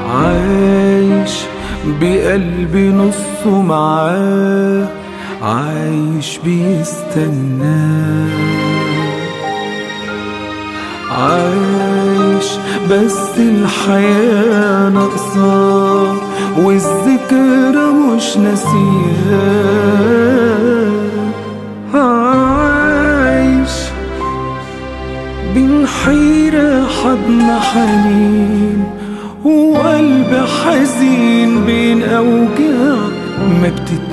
عايش بقلبي نصه معاه عايش بيستناه عايش بس الحياة ناقصة والذكرى مش ناسياه عايش بين حيرة حضن حنين وقلب حزين بين أوجاع ما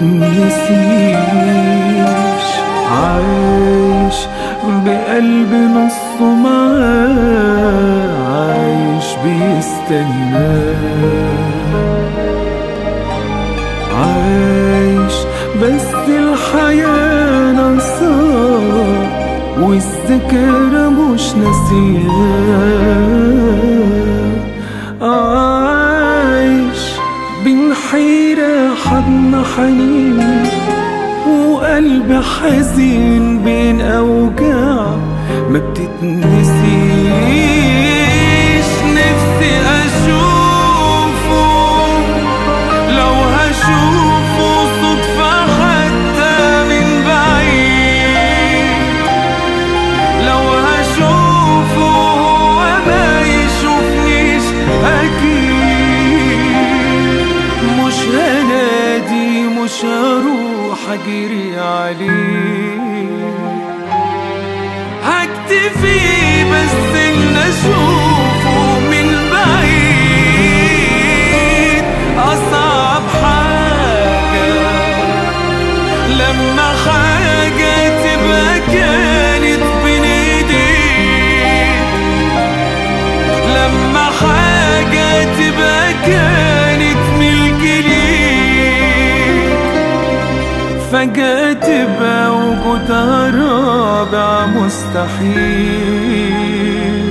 بتتنسيش عايش بقلب نصه معاه عايش بيستناه عايش بس الحياة ناقصاه والذكرى مش ناسياه عايش بين حيرة حضن حنين وقلب حزين بين أوجاع ما بتتنسيش نفسي أشوفه لو هشوفه صدفة حتى من بعيد لو هشوفه هو ما يشوفنيش أكيد مش هنادي مش هروح أجري عليه هكتفي بس إن أشوفه من بعيد أصعب حاجة لما حاجة تبقى كانت بين ايديك لما حاجة تبقى كانت ملك ليك فجأة تبقى وجودها رابع مستحيل